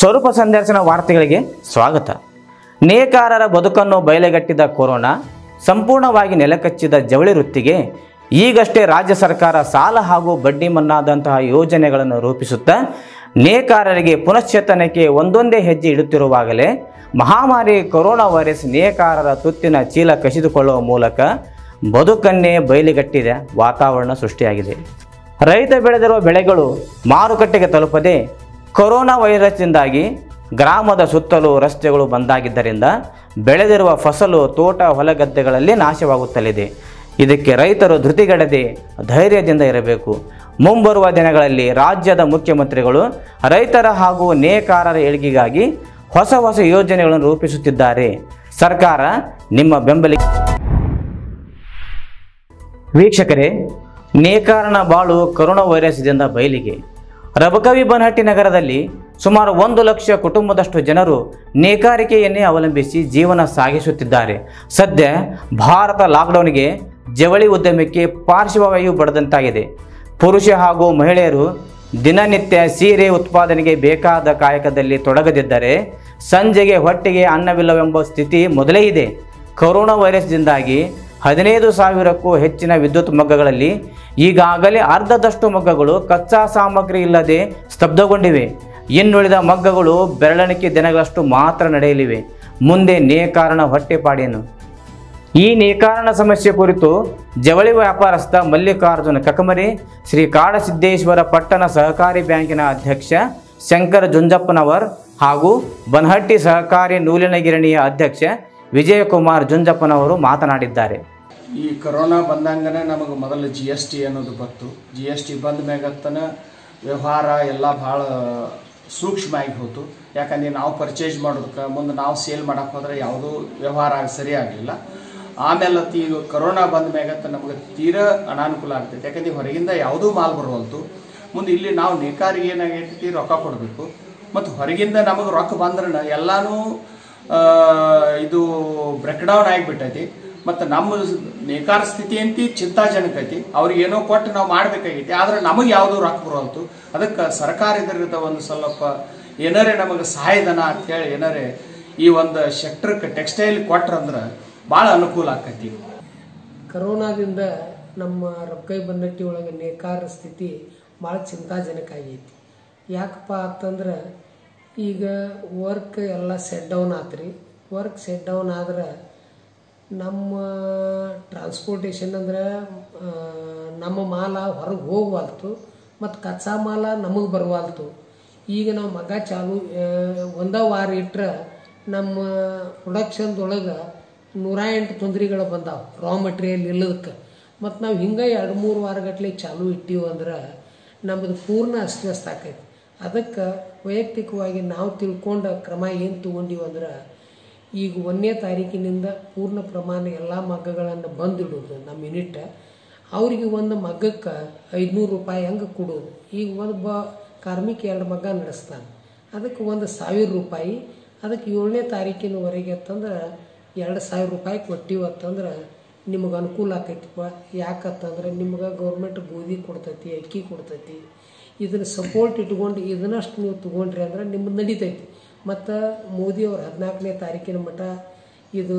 ಸ್ವರೂಪ ಸಂದರ್ಶನ ವಾರ್ತೆಗಳಿಗೆ ಸ್ವಾಗತ ನೇಕಾರರ ಬದುಕನ್ನು ಬಯಲೆಗಟ್ಟಿದ ಕೊರೋನಾ ಸಂಪೂರ್ಣವಾಗಿ ನೆಲಕಚ್ಚಿದ ಜವಳಿ ವೃತ್ತಿಗೆ ಈಗಷ್ಟೇ ರಾಜ್ಯ ಸರ್ಕಾರ ಸಾಲ ಹಾಗೂ ಬಡ್ಡಿ ಮನ್ನಾದಂತಹ ಯೋಜನೆಗಳನ್ನು ರೂಪಿಸುತ್ತಾ ನೇಕಾರರಿಗೆ ಪುನಶ್ಚೇತನಕ್ಕೆ ಒಂದೊಂದೇ ಹೆಜ್ಜೆ ಇಡುತ್ತಿರುವಾಗಲೇ ಮಹಾಮಾರಿ ಕೊರೋನಾ ವೈರಸ್ ನೇಕಾರರ ತುತ್ತಿನ ಚೀಲ ಕಸಿದುಕೊಳ್ಳುವ ಮೂಲಕ ಬದುಕನ್ನೇ ಬಯಲಿಗಟ್ಟಿದ ವಾತಾವರಣ ಸೃಷ್ಟಿಯಾಗಿದೆ ರೈತ ಬೆಳೆದಿರುವ ಬೆಳೆಗಳು ಮಾರುಕಟ್ಟೆಗೆ ತಲುಪದೆ ಕೊರೋನಾ ವೈರಸ್ನಿಂದಾಗಿ ಗ್ರಾಮದ ಸುತ್ತಲೂ ರಸ್ತೆಗಳು ಬಂದಾಗಿದ್ದರಿಂದ ಬೆಳೆದಿರುವ ಫಸಲು ತೋಟ ಹೊಲಗದ್ದೆಗಳಲ್ಲಿ ನಾಶವಾಗುತ್ತಲಿದೆ ಇದಕ್ಕೆ ರೈತರು ಧೃತಿಗೆಡದೆ ಧೈರ್ಯದಿಂದ ಇರಬೇಕು ಮುಂಬರುವ ದಿನಗಳಲ್ಲಿ ರಾಜ್ಯದ ಮುಖ್ಯಮಂತ್ರಿಗಳು ರೈತರ ಹಾಗೂ ನೇಕಾರರ ಏಳಿಗೆಗಾಗಿ ಹೊಸ ಹೊಸ ಯೋಜನೆಗಳನ್ನು ರೂಪಿಸುತ್ತಿದ್ದಾರೆ ಸರ್ಕಾರ ನಿಮ್ಮ ಬೆಂಬಲಿಗೆ ವೀಕ್ಷಕರೇ ನೇಕಾರನ ಬಾಳು ಕರೋನಾ ವೈರಸ್ದಿಂದ ಬಯಲಿಗೆ ರಬಕವಿ ಬನಹಟ್ಟಿ ನಗರದಲ್ಲಿ ಸುಮಾರು ಒಂದು ಲಕ್ಷ ಕುಟುಂಬದಷ್ಟು ಜನರು ನೇಕಾರಿಕೆಯನ್ನೇ ಅವಲಂಬಿಸಿ ಜೀವನ ಸಾಗಿಸುತ್ತಿದ್ದಾರೆ ಸದ್ಯ ಭಾರತ ಲಾಕ್ಡೌನ್ಗೆ ಜವಳಿ ಉದ್ಯಮಕ್ಕೆ ಪಾರ್ಶ್ವವಾಯು ಬಡದಂತಾಗಿದೆ ಪುರುಷ ಹಾಗೂ ಮಹಿಳೆಯರು ದಿನನಿತ್ಯ ಸೀರೆ ಉತ್ಪಾದನೆಗೆ ಬೇಕಾದ ಕಾಯಕದಲ್ಲಿ ತೊಡಗದಿದ್ದರೆ ಸಂಜೆಗೆ ಹೊಟ್ಟೆಗೆ ಅನ್ನವಿಲ್ಲವೆಂಬ ಸ್ಥಿತಿ ಮೊದಲೇ ಇದೆ ಕೊರೋನಾ ವೈರಸ್ದಿಂದಾಗಿ ಹದಿನೈದು ಸಾವಿರಕ್ಕೂ ಹೆಚ್ಚಿನ ವಿದ್ಯುತ್ ಮಗ್ಗಗಳಲ್ಲಿ ಈಗಾಗಲೇ ಅರ್ಧದಷ್ಟು ಮಗ್ಗಗಳು ಕಚ್ಚಾ ಸಾಮಗ್ರಿ ಇಲ್ಲದೆ ಸ್ತಬ್ಧಗೊಂಡಿವೆ ಇನ್ನುಳಿದ ಮಗ್ಗಗಳು ಬೆರಳೆಣಿಕೆ ದಿನಗಳಷ್ಟು ಮಾತ್ರ ನಡೆಯಲಿವೆ ಮುಂದೆ ನೇಕಾರನ ಹೊಟ್ಟೆಪಾಡೇನು ಈ ನೇಕಾರನ ಸಮಸ್ಯೆ ಕುರಿತು ಜವಳಿ ವ್ಯಾಪಾರಸ್ಥ ಮಲ್ಲಿಕಾರ್ಜುನ ಕಕಮರಿ ಶ್ರೀ ಕಾಡಸಿದ್ದೇಶ್ವರ ಪಟ್ಟಣ ಸಹಕಾರಿ ಬ್ಯಾಂಕಿನ ಅಧ್ಯಕ್ಷ ಶಂಕರ ಜುಂಜಪ್ಪನವರ್ ಹಾಗೂ ಬನಹಟ್ಟಿ ಸಹಕಾರಿ ನೂಲಿನ ಗಿರಣಿಯ ಅಧ್ಯಕ್ಷ ವಿಜಯಕುಮಾರ್ ಜುಂಜಪ್ಪನವರು ಮಾತನಾಡಿದ್ದಾರೆ ಈ ಕೊರೋನಾ ಬಂದಂಗನೆ ನಮಗೆ ಮೊದಲು ಜಿ ಎಸ್ ಟಿ ಅನ್ನೋದು ಬತ್ತು ಜಿ ಎಸ್ ಟಿ ಬಂದ ಮ್ಯಾಗತ್ತನ ವ್ಯವಹಾರ ಎಲ್ಲ ಭಾಳ ಸೂಕ್ಷ್ಮ ಆಗಿ ಹೋತು ಯಾಕಂದ್ರೆ ನಾವು ಪರ್ಚೇಸ್ ಮಾಡೋದಕ್ಕೆ ಮುಂದೆ ನಾವು ಸೇಲ್ ಮಾಡಕ್ಕೆ ಹೋದ್ರೆ ಯಾವುದೂ ವ್ಯವಹಾರ ಆಗಿ ಸರಿ ಆಗಲಿಲ್ಲ ಆಮೇಲೆ ಅತ್ ಈಗ ಕೊರೋನಾ ಬಂದ ಮ್ಯಾಗತ್ತ ನಮಗೆ ತೀರಾ ಅನಾನುಕೂಲ ಆಗ್ತೈತೆ ಯಾಕಂದ್ರೆ ಹೊರಗಿಂದ ಯಾವುದೂ ಮಾಲ್ ಬರುವಲ್ತು ಮುಂದೆ ಇಲ್ಲಿ ನಾವು ನೇಕಾರಿಗೆ ಏನಾಗೈತಿ ರೊಕ್ಕ ಕೊಡಬೇಕು ಮತ್ತು ಹೊರಗಿಂದ ನಮಗೆ ರೊಕ್ಕ ಬಂದ್ರೆ ಎಲ್ಲಾನು ಆ, ಇದು ಬ್ರೇಕ್ ಡೌನ್ ಆಗಿಬಿಟ್ಟೈತಿ ಮತ್ತು ನಮ್ಮ ನೇಕಾರ ಸ್ಥಿತಿ ಅಂತಿ ಚಿಂತಾಜನಕ ಐತಿ ಅವ್ರಿಗೆ ಏನೋ ಕೊಟ್ಟು ನಾವು ಮಾಡ್ಬೇಕಾಗೈತಿ ಆದ್ರೆ ನಮಗೆ ಯಾವುದು ರೊಕ್ಕ ಬರೋಲ್ತು ಅದಕ್ಕೆ ಸರ್ಕಾರ ಇದರಿಂದ ಒಂದು ಸ್ವಲ್ಪ ಏನಾರೇ ನಮಗೆ ಸಹಾಯಧನ ಅಂತ ಹೇಳಿ ಏನಾರೇ ಈ ಒಂದು ಸೆಕ್ಟರ್ಗೆ ಟೆಕ್ಸ್ಟೈಲ್ ಕೊಟ್ರಂದ್ರೆ ಭಾಳ ಅನುಕೂಲ ಆಕೈತಿ ಕರೋನಾದಿಂದ ನಮ್ಮ ರೊಕ್ಕೈ ಬನ್ನಟ್ಟಿ ಒಳಗೆ ನೇಕಾರ ಸ್ಥಿತಿ ಭಾಳ ಚಿಂತಾಜನಕ ಆಗೈತಿ ಯಾಕಪ್ಪ ಅಂತಂದ್ರೆ ಈಗ ವರ್ಕ್ ಎಲ್ಲ ಸೆಟ್ ಡೌನ್ ಆತ್ರಿ ವರ್ಕ್ ಸೆಟ್ ಡೌನ್ ಆದ್ರೆ ನಮ್ಮ ಟ್ರಾನ್ಸ್ಪೋರ್ಟೇಷನ್ ಅಂದ್ರೆ ಆ, ನಮ್ಮ ಮಾಲ ಹೊರಗೆ ಹೋಗ್ವಾಲ್ತು ಮತ್ತು ಕಚ್ಚಾ ಮಾಲ ನಮಗೆ ಬರವಾಲ್ತು ಈಗ ನಾವು ಮಗ ಚಾಲು ಆ, ಒಂದ ವಾರ ಇಟ್ರೆ ನಮ್ಮ ಪ್ರೊಡಕ್ಷನ್ದೊಳಗೆ ನೂರ ಎಂಟು ತೊಂದರೆಗಳು ಬಂದಾವೆ ರಾ ಮಟೀರಿಯಲ್ ಇಲ್ಲದಕ್ಕೆ ಮತ್ತು ನಾವು ಹಿಂಗೆ ಎರಡು ಮೂರು ವಾರಗಟ್ಲೆ ಚಾಲು ಇಟ್ಟಿವಿ ಅಂದ್ರೆ ನಮ್ಮದು ಪೂರ್ಣ ಅಸ್ತವ್ಯಸ್ತ ಆಕೈತಿ ಅದಕ್ಕೆ ವೈಯಕ್ತಿಕವಾಗಿ ನಾವು ತಿಳ್ಕೊಂಡ ಕ್ರಮ ಏನು ತೊಗೊಂಡಿವಿ ಅಂದ್ರೆ ಈಗ ಒಂದನೇ ತಾರೀಕಿನಿಂದ ಪೂರ್ಣ ಪ್ರಮಾಣ ಎಲ್ಲ ಮಗ್ಗಗಳನ್ನು ಬಂದಿಡೋದು ನಮ್ಮ ಯೂನಿಟ್ ಅವರಿಗೆ ಒಂದು ಮಗ್ಗಕ್ಕೆ ಐದುನೂರು ರೂಪಾಯಿ ಹಂಗೆ ಕೊಡೋದು ಈಗ ಒಂದು ಬ ಕಾರ್ಮಿಕ ಎರಡು ಮಗ್ಗ ನಡೆಸ್ತಾನೆ ಅದಕ್ಕೆ ಒಂದು ಸಾವಿರ ರೂಪಾಯಿ ಅದಕ್ಕೆ ಏಳನೇ ತಾರೀಕಿನವರೆಗೆ ಅಂತಂದ್ರೆ ಎರಡು ಸಾವಿರ ರೂಪಾಯಿ ಕೊಟ್ಟಿವತ್ತಂದ್ರೆ ನಿಮಗೆ ಅನುಕೂಲ ಆಕೈತಿಪ್ಪ ಯಾಕಂತಂದ್ರೆ ನಿಮ್ಗೆ ಗೌರ್ಮೆಂಟ್ ಗೋಧಿ ಕೊಡ್ತೈತಿ ಅಕ್ಕಿ ಕೊಡ್ತೈತಿ ಇದನ್ನು ಸಪೋರ್ಟ್ ಇಟ್ಕೊಂಡು ಇದನ್ನಷ್ಟು ನೀವು ತೊಗೊಂಡ್ರಿ ಅಂದ್ರೆ ನಿಮ್ಮದು ನಡೀತೈತಿ ಮತ್ತು ಮೋದಿಯವ್ರು ಹದಿನಾಲ್ಕನೇ ತಾರೀಕಿನ ಮಟ್ಟ ಇದು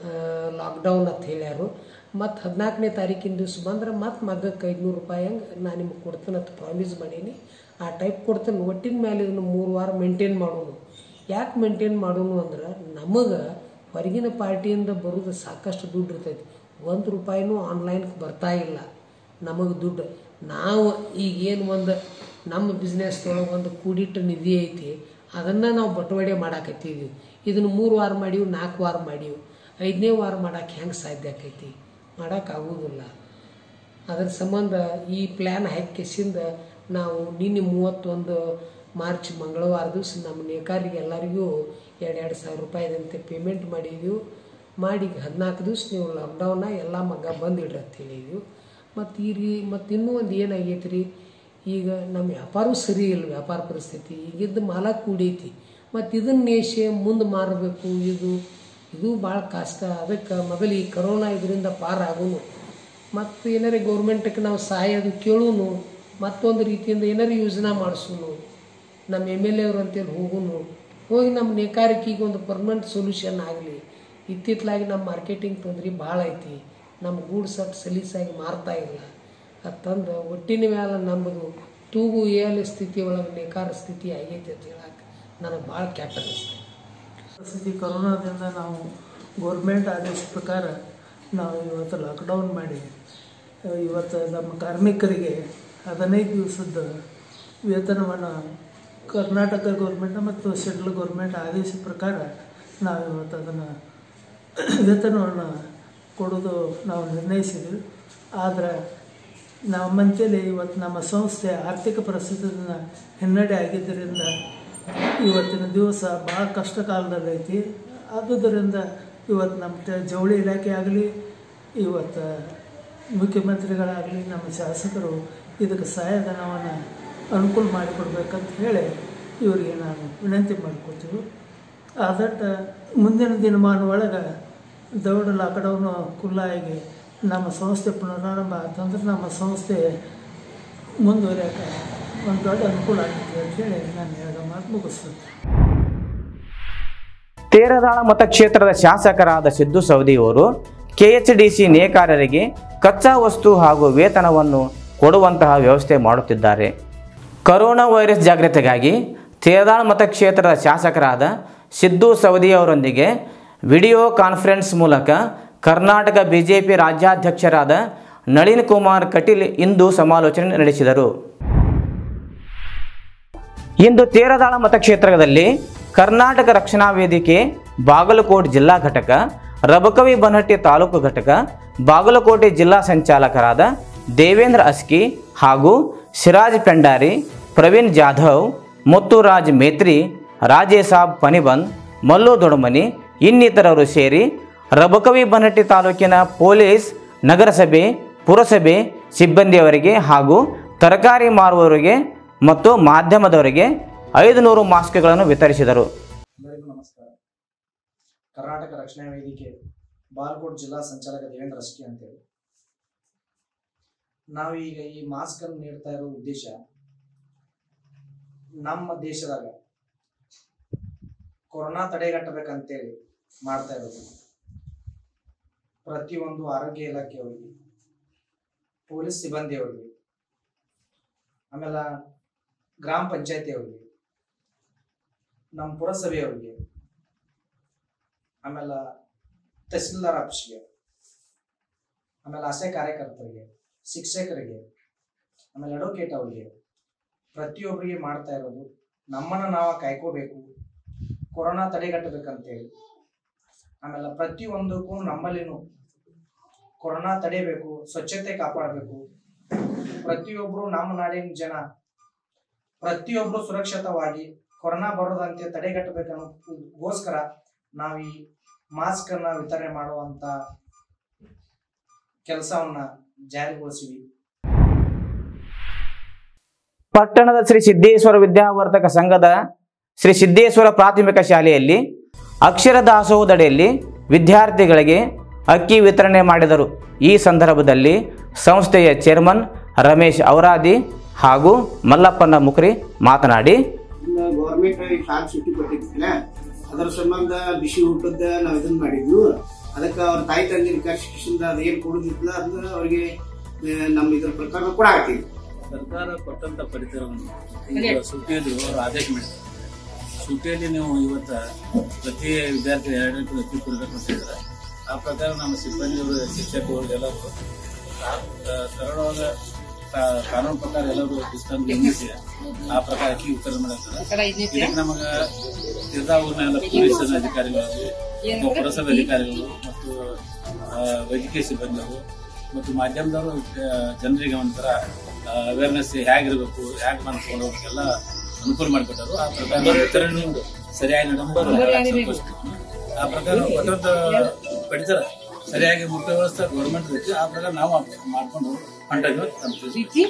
ಲಾಕ್ಡೌನ್ ಅಂತ ಹೇಳ್ಯಾರು ಮತ್ತು ಹದಿನಾಲ್ಕನೇ ತಾರೀಕಿನ ದಿವ್ಸ ಬಂದ್ರೆ ಮತ್ತೆ ಮಗಕ್ಕೆ ಐದುನೂರು ರೂಪಾಯಿ ಹಂಗೆ ನಾನು ನಿಮ್ಗೆ ಕೊಡ್ತೀನಿ ಅಂತ ಪ್ರಾಮಿಸ್ ಮಾಡೀನಿ ಆ ಟೈಪ್ ಕೊಡ್ತೀನಿ ಒಟ್ಟಿನ ಮೇಲೆ ಇದನ್ನು ಮೂರು ವಾರ ಮೇಂಟೈನ್ ಮಾಡೋನು ಯಾಕೆ ಮೇಂಟೈನ್ ಮಾಡೋನು ಅಂದ್ರೆ ನಮಗೆ ಹೊರಗಿನ ಪಾರ್ಟಿಯಿಂದ ಬರೋದು ಸಾಕಷ್ಟು ದುಡ್ಡು ಇರ್ತೈತಿ ಒಂದು ರೂಪಾಯಿನೂ ಆನ್ಲೈನ್ಗೆ ಬರ್ತಾ ಇಲ್ಲ ನಮಗೆ ದುಡ್ಡು ನಾವು ಈಗೇನು ಒಂದು ನಮ್ಮ ಬಿಸ್ನೆಸ್ದೊಳಗೆ ಒಂದು ಕೂಡಿಟ್ಟ ನಿಧಿ ಐತಿ ಅದನ್ನು ನಾವು ಬಟವಾಡೆ ಮಾಡಾಕತ್ತೀವಿ ಇದನ್ನು ಮೂರು ವಾರ ಮಾಡೀವಿ ನಾಲ್ಕು ವಾರ ಮಾಡೀವಿ ಐದನೇ ವಾರ ಮಾಡಕ್ಕೆ ಹೆಂಗೆ ಸಾಧ್ಯ ಆಕೈತಿ ಮಾಡೋಕ್ಕಾಗೋದಿಲ್ಲ ಅದರ ಸಂಬಂಧ ಈ ಪ್ಲ್ಯಾನ್ ಹಾಕಿಸಿಂದ ನಾವು ನಿನ್ನೆ ಮೂವತ್ತೊಂದು ಮಾರ್ಚ್ ಮಂಗಳವಾರ ದಿವಸ ನಮ್ಮ ನೇಕಾರಿಗೆ ಎಲ್ಲರಿಗೂ ಎರಡು ಎರಡು ಸಾವಿರ ರೂಪಾಯಿದಂತೆ ಪೇಮೆಂಟ್ ಮಾಡಿದ್ವಿ ಮಾಡಿ ಹದಿನಾಲ್ಕು ದಿವಸ ನೀವು ಲಾಕ್ಡೌನ ಎಲ್ಲ ಮಗ್ಗ ಬಂದಿಡ್ರಿ ಅಂತ ಹೇಳಿದ್ವಿ ಮತ್ತು ಈ ರೀ ಮತ್ತು ಇನ್ನೂ ಒಂದು ಏನಾಗೈತೆ ರೀ ಈಗ ನಮ್ಮ ವ್ಯಾಪಾರವೂ ಸರಿ ಇಲ್ಲ ವ್ಯಾಪಾರ ಪರಿಸ್ಥಿತಿ ಈಗಿದ್ದು ಮಾಲ ಕೂಡೈತಿ ಮತ್ತು ಇದನ್ನ ನೇಷೆ ಮುಂದೆ ಮಾರಬೇಕು ಇದು ಇದು ಭಾಳ ಕಷ್ಟ ಅದಕ್ಕೆ ಮೊದಲು ಈ ಕರೋನಾ ಇದರಿಂದ ಪಾರಾಗೋನು ಮತ್ತು ಏನಾರೇ ಗೌರ್ಮೆಂಟ್ಗೆ ನಾವು ಸಹಾಯ ಅದು ಕೇಳೂನು ಮತ್ತೊಂದು ರೀತಿಯಿಂದ ಏನಾರು ಯೋಜನೆ ಮಾಡಿಸೋನು ನಮ್ಮ ಎಮ್ ಎಲ್ ಎವ್ರು ಅಂತೇಳಿ ಹೋಗುನು ಹೋಗಿ ನಮ್ಮ ನೇಕಾರಿಕೆಗೆ ಒಂದು ಪರ್ಮನೆಂಟ್ ಸೊಲ್ಯೂಷನ್ ಆಗಲಿ ಇತ್ತಿತ್ತಲಾಗಿ ನಮ್ಮ ಮಾರ್ಕೆಟಿಂಗ್ ತೊಂದ್ರೆ ಭಾಳ ಐತಿ ನಮ್ಮ ಗೂಡ್ಸ್ ಅಷ್ಟು ಸಲೀಸಾಗಿ ಮಾರ್ತಾ ಇಲ್ಲ ಅಂತಂದು ಒಟ್ಟಿನ ಮೇಲೆ ನಮ್ಮದು ತೂಗು ಏಳು ಸ್ಥಿತಿ ಒಳಗೆ ನೇಕಾರ ಸ್ಥಿತಿ ಆಗೈತೆ ಅಂತ ಹೇಳಕ್ಕೆ ನನಗೆ ಭಾಳ ಕೆಟ್ಟ ಅನಿಸ್ತು ಪರಿಸ್ಥಿತಿ ಕೊರೋನಾದಿಂದ ನಾವು ಗೌರ್ಮೆಂಟ್ ಆದೇಶ ಪ್ರಕಾರ ನಾವು ಇವತ್ತು ಲಾಕ್ಡೌನ್ ಮಾಡಿ ಅಹ್, ಇವತ್ತು ನಮ್ಮ ಕಾರ್ಮಿಕರಿಗೆ ಹದಿನೈದು ದಿವಸದ ವೇತನವನ್ನು ಕರ್ನಾಟಕ ಗೌರ್ಮೆಂಟ್ ಮತ್ತು ಸೆಂಟ್ರಲ್ ಗೌರ್ಮೆಂಟ್ ಆದೇಶ ಪ್ರಕಾರ ನಾವು ಇವತ್ತು ಅದನ್ನು ವೇತನವನ್ನು ಕೊಡೋದು ನಾವು ನಿರ್ಣಯಿಸಿದ್ವಿ ಆದರೆ ನಮ್ಮಂತೇಳಿ ಇವತ್ತು ನಮ್ಮ ಸಂಸ್ಥೆ ಆರ್ಥಿಕ ಪರಿಸ್ಥಿತಿಯಿಂದ ಹಿನ್ನಡೆ ಆಗಿದ್ದರಿಂದ ಇವತ್ತಿನ ದಿವಸ ಭಾಳ ಕಷ್ಟ ಕಾಲದಲ್ಲಿ ಐತಿ ಆದುದರಿಂದ ಇವತ್ತು ನಮ್ಮ ಟ- ಜವಳಿ ಇಲಾಖೆ ಆಗಲಿ ಇವತ್ತು ಮುಖ್ಯಮಂತ್ರಿಗಳಾಗಲಿ ನಮ್ಮ ಶಾಸಕರು ಇದಕ್ಕೆ ಸಹಾಯಧನವನ್ನು ಅನುಕೂಲ ಮಾಡಿಕೊಡ್ಬೇಕಂತ ಹೇಳಿ ಇವರಿಗೆ ನಾನು ವಿನಂತಿ ಮಾಡ್ಕೊತೀವಿ ಆದಟ್ಟ ಮುಂದಿನ ದಿನಮಾನ ಒಳಗೆ ದೌಡ ಲಾಕ್ಡೌನು ಖುಲ್ಲಾಗಿ ನಮ್ಮ ಸಂಸ್ಥೆ ಪುನರಾರಂಭ ಆತಂದ್ರೆ ನಮ್ಮ ಸಂಸ್ಥೆ ಮುಂದುವರಿಯೋಕೆ ಒಂದು ದೊಡ್ಡ ಅನುಕೂಲ ಆಗ್ತದೆ ಅಂತ ಹೇಳಿ ನಾನು ಹೇಳೋ ಮಾತು ಮುಗಿಸ್ತೇನೆ ತೇರದಾಳ ಮತಕ್ಷೇತ್ರದ ಶಾಸಕರಾದ ಸಿದ್ದು ಸವದಿಯವರು ಕೆಎಚ್ಡಿಸಿ ನೇಕಾರರಿಗೆ ಕಚ್ಚಾ ವಸ್ತು ಹಾಗೂ ವೇತನವನ್ನು ಕೊಡುವಂತಹ ವ್ಯವಸ್ಥೆ ಮಾಡುತ್ತಿದ್ದಾರೆ ಕರೋನಾ ವೈರಸ್ ಜಾಗೃತಿಗಾಗಿ ತೇರದಾಳ ಮತಕ್ಷೇತ್ರದ ಶಾಸಕರಾದ ಸಿದ್ದು ಸವದಿ ಅವರೊಂದಿಗೆ ವಿಡಿಯೋ ಕಾನ್ಫರೆನ್ಸ್ ಮೂಲಕ ಕರ್ನಾಟಕ ಬಿಜೆಪಿ ರಾಜ್ಯಾಧ್ಯಕ್ಷರಾದ ನಳಿನ್ ಕುಮಾರ್ ಕಟೀಲ್ ಇಂದು ಸಮಾಲೋಚನೆ ನಡೆಸಿದರು ಇಂದು ತೇರದಾಳ ಮತಕ್ಷೇತ್ರದಲ್ಲಿ ಕರ್ನಾಟಕ ರಕ್ಷಣಾ ವೇದಿಕೆ ಬಾಗಲಕೋಟೆ ಜಿಲ್ಲಾ ಘಟಕ ರಬಕವಿ ಬನಹಟ್ಟಿ ತಾಲೂಕು ಘಟಕ ಬಾಗಲಕೋಟೆ ಜಿಲ್ಲಾ ಸಂಚಾಲಕರಾದ ದೇವೇಂದ್ರ ಅಸ್ಕಿ ಹಾಗೂ ಸಿರಾಜ್ ಪೆಂಡಾರಿ ಪ್ರವೀಣ್ ಜಾಧವ್ ಮುತ್ತುರಾಜ್ ಮೇತ್ರಿ ರಾಜೇಸಾಬ್ ಪನಿಬಂದ್ ಮಲ್ಲು ದೊಡಮನಿ ಇನ್ನಿತರರು ಸೇರಿ ರಬಕವಿ ಬನಹಟ್ಟಿ ತಾಲೂಕಿನ ಪೊಲೀಸ್ ನಗರಸಭೆ ಪುರಸಭೆ ಸಿಬ್ಬಂದಿಯವರಿಗೆ ಹಾಗೂ ತರಕಾರಿ ಮಾರುವವರಿಗೆ ಮತ್ತು ಮಾಧ್ಯಮದವರಿಗೆ ಐದು ನೂರು ಮಾಸ್ಕ್ಗಳನ್ನು ವಿತರಿಸಿದರು ಎಲ್ಲರಿಗೂ ನಮಸ್ಕಾರ ಕರ್ನಾಟಕ ರಕ್ಷಣಾ ವೇದಿಕೆ ಬಾಲ್ಕೋಟ್ ಜಿಲ್ಲಾ ಸಂಚಾಲಕ ದೇವೇಂದ್ರ ಅಸ್ಕಿ ಅಂತೇಳಿ ನಾವು ಈಗ ಈ ಮಾಸ್ಕ್ ಅನ್ನು ನೀಡ್ತಾ ಇರೋ ಉದ್ದೇಶ ನಮ್ಮ ದೇಶದಾಗ ಕೊರೋನಾ ತಡೆಗಟ್ಟಬೇಕಂತೇಳಿ ಮಾಡ್ತಾ ಇರೋದು ಪ್ರತಿಯೊಂದು ಆರೋಗ್ಯ ಇಲಾಖೆಯವರಿಗೆ ಪೊಲೀಸ್ ಸಿಬ್ಬಂದಿಯವರಿಗೆ ಆಮೇಲೆ ಗ್ರಾಮ ಪಂಚಾಯತಿಯವರಿಗೆ ನಮ್ಮ ಪುರಸಭೆಯವರಿಗೆ ಆಮೇಲೆ ತಹಸೀಲ್ದಾರ್ ಆಫೀಸ್ಗೆ ಆಮೇಲೆ ಆಸೆ ಕಾರ್ಯಕರ್ತರಿಗೆ ಶಿಕ್ಷಕರಿಗೆ ಆಮೇಲೆ ಅಡ್ವೊಕೇಟ್ ಅವರಿಗೆ ಪ್ರತಿಯೊಬ್ಬರಿಗೆ ಮಾಡ್ತಾ ಇರೋದು ನಮ್ಮನ್ನು ನಾವು ಕಾಯ್ಕೋಬೇಕು ಕೊರೋನಾ ತಡೆಗಟ್ಟಬೇಕಂತೇಳಿ ಆಮೇಲೆ ಪ್ರತಿಯೊಂದಕ್ಕೂ ನಮ್ಮಲ್ಲಿನೂ ಕೊರೋನಾ ತಡೆಯಬೇಕು ಸ್ವಚ್ಛತೆ ಕಾಪಾಡಬೇಕು ಪ್ರತಿಯೊಬ್ಬರು ನಮ್ಮ ನಾಡಿನ ಜನ ಪ್ರತಿಯೊಬ್ಬರು ಸುರಕ್ಷಿತವಾಗಿ ಕೊರೋನಾ ಬರೋದಂತೆ ತಡೆಗಟ್ಟಬೇಕನ್ನೋದಕ್ಕೋಸ್ಕರ ನಾವು ಈ ಮಾಸ್ಕ್ ಅನ್ನ ವಿತರಣೆ ಮಾಡುವಂತ ಕೆಲಸವನ್ನ ಜಾರಿಗೊಳಿಸಿವಿ ಪಟ್ಟಣದ ಶ್ರೀ ಸಿದ್ದೇಶ್ವರ ವಿದ್ಯಾವರ್ಧಕ ಸಂಘದ ಶ್ರೀ ಸಿದ್ದೇಶ್ವರ ಪ್ರಾಥಮಿಕ ಶಾಲೆಯಲ್ಲಿ ಅಕ್ಷರ ದಾಸೋಹದಡಿಯಲ್ಲಿ ವಿದ್ಯಾರ್ಥಿಗಳಿಗೆ ಅಕ್ಕಿ ವಿತರಣೆ ಮಾಡಿದರು ಈ ಸಂದರ್ಭದಲ್ಲಿ ಸಂಸ್ಥೆಯ ಚೇರ್ಮನ್ ರಮೇಶ್ ಔರಾದಿ ಹಾಗೂ ಮಲ್ಲಪ್ಪನ ಮುಕ್ರಿ ಮಾತನಾಡಿ ಗೌರ್ಮೆಂಟ್ ಶಾಲೆ ಸುಟ್ಟಿ ಕೊಟ್ಟಿದ್ದಿಲ್ಲ ಅದರ ಸಂಬಂಧ ಬಿಸಿ ಊಟದ ನಾವ್ ಇದನ್ನ ಮಾಡಿದ್ವು ಅದಕ್ಕೆ ಅವ್ರ ತಾಯಿ ತಂದಿನ ಕರ್ಷಿಸಿಂದ ಅದೇನ್ ಕೊಡುದಿತ್ತಲ್ಲ ಅದನ್ನ ಅವ್ರಿಗೆ ಆ, ನಮ್ಮ ಇದ್ರ ಪ್ರಕಾರ ಕೂಡ ಹಾಕಿದ್ವಿ ಸರ್ಕಾರ ಕೊಟ್ಟಂತ ಪಡಿತರವನ್ನು ಈಗ ಸೂಟಿಯಲ್ಲಿ ಅವರು ಆದೇಶ ಮಾಡಿದ್ದಾರೆ ಸೂಟಿಯಲ್ಲಿ ನೀವು ಇವತ್ತ ಪ್ರತಿ ವಿದ್ಯಾರ್ಥಿ ಎರಡೆರಡು ಅಕ್ಕಿ ಕೊಡ್ಬೇಕು ಅಂತ ಹೇಳಿದ್ರೆ ಆ ಪ್ರಕಾರ ನಮ್ಮ ಸಿಬ್ಬಂದಿಯವರು ಶಿಕ್ಷಕರು ಎಲ್ಲರೂ ಆ, ಸರಳವಾದ ಕಾ- ಕಾನೂನು ಪ್ರಕಾರ ಎಲ್ಲರೂ ಪುಸ್ತಕ ಗಮನಿಸಿ ಆ ಪ್ರಕಾರ ಅಕ್ಕಿ ವಿತರಣೆ ಮಾಡ್ತಾರೆ ಇದಕ್ಕೆ ನಮಗ ಎಲ್ಲ ಊರಿನ ಎಲ್ಲ ಪೊಲೀಸ್ ಅಧಿಕಾರಿಗಳು ಮತ್ತು ಪುರಸಭೆ ಅಧಿಕಾರಿಗಳು ಮತ್ತು ಆ, ವೈದ್ಯಕೀಯ ಸಿಬ್ಬಂದಿಗಳು ಮತ್ತು ಮಾಧ್ಯಮದವರು ಆ, ಜನರಿಗೆ ಒಂಥರ ಅವೇರ್ನೆಸ್ ಹೇಗಿರ್ಬೇಕು ಹೇಗೆ ಮಾಡ್ಕೊಂಡು ಎಲ್ಲ ಅನುಕೂಲ ಮಾಡಿಕೊಟ್ಟರು ಆ ಪ್ರಕಾರ ವಿತರಣೆ ಸರಿಯಾಗಿ ನಡೆದು ಆ ಪ್ರಕಾರ ಕೊಟ್ಟಂತ ಪಡಿತರ ಸರಿಯಾಗಿ ಮುಖ್ಯ ವ್ಯವಸ್ಥೆ ಗೌರ್ಮೆಂಟ್ ಐತಿ ಆ ಪ್ರಕಾರ ನಾವು ಮಾಡ್ಕೊಂಡು ಹೊಂಟಿದ್ವಿ ಅಂತ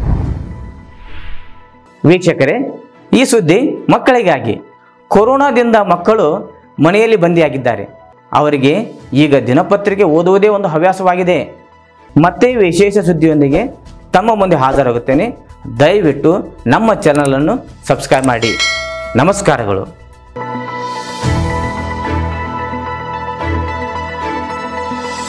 ವೀಕ್ಷಕರೇ ಈ ಸುದ್ದಿ ಮಕ್ಕಳಿಗಾಗಿ ಕೊರೋನಾದಿಂದ ಮಕ್ಕಳು ಮನೆಯಲ್ಲಿ ಬಂದಿಯಾಗಿದ್ದಾರೆ ಅವರಿಗೆ ಈಗ ದಿನಪತ್ರಿಕೆ ಓದುವುದೇ ಒಂದು ಹವ್ಯಾಸವಾಗಿದೆ ಮತ್ತೆ ವಿಶೇಷ ಸುದ್ದಿಯೊಂದಿಗೆ ತಮ್ಮ ಮುಂದೆ ಹಾಜರಾಗುತ್ತೇನೆ ದಯವಿಟ್ಟು ನಮ್ಮ ಚಾನಲನ್ನು ಸಬ್ಸ್ಕ್ರೈಬ್ ಮಾಡಿ ನಮಸ್ಕಾರಗಳು